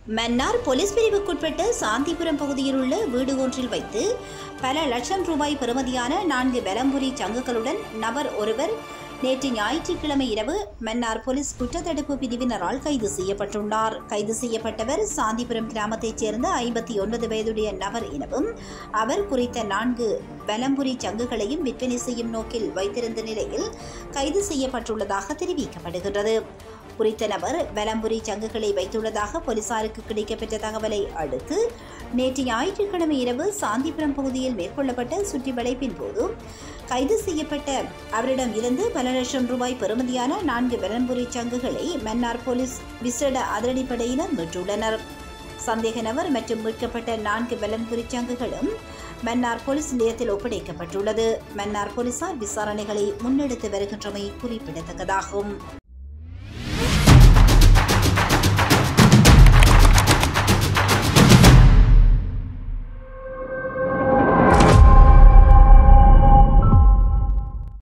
Mannar police பிரிவுக்குட்பட்ட சாந்திபுரம் பகுதியில் உள்ள வீடு ஒன்றில் வைத்து பல லட்சம் ரூபாய் பெறுமதியான நான்கு வெலம்புரி சங்குகளுடன் நபர் ஒருவர் நேற்று ஞாயிற்றுக்கிழமை இரவு மன்னார் போலீஸ் குற்றத்தடுப்பு பிரிவினரால் கைது செய்யப்பட்டுள்ளார் கைது செய்யப்பட்டவர் சாந்திபுரம் கிராமத்தைச் சேர்ந்த ஐம்பத்தி ஒன்பது வயதுடைய நபர் எனவும் அவர் குறித்த நான்கு வெலம்புரி சங்குகளையும் விற்பனை செய்யும் நோக்கில் வைத்திருந்த நிலையில் கைது செய்யப்பட்டுள்ளதாக தெரிவிக்கப்படுகிறது குறித்த நபர் வெலம்புரி சங்குகளை வைத்துள்ளதாக போலீசாருக்கு கிடைக்கப்பெற்ற தகவலை அடுத்து நேற்று ஞாயிற்றுக்கிழமை இரவு சாந்திபுரம் பகுதியில் மேற்கொள்ளப்பட்ட சுற்றி வளைப்பின் போது கைது செய்யப்பட்ட அவரிடம் இருந்து பல லட்சம் ரூபாய் பெறுமதியான நான்கு வெலம்புரி சங்குகளை மன்னார் போலீஸ் விசேட அதிரடிப்படையினர் மீட்டுள்ளனர் சந்தேக நபர் மற்றும் மீட்கப்பட்ட நான்கு வெலன்புரி சங்குகளும் மன்னார் போலீஸ் நிலையத்தில் ஒப்படைக்கப்பட்டுள்ளது மன்னார் போலீசார் விசாரணைகளை முன்னெடுத்து வருகின்றமை குறிப்பிடத்தக்கதாகும்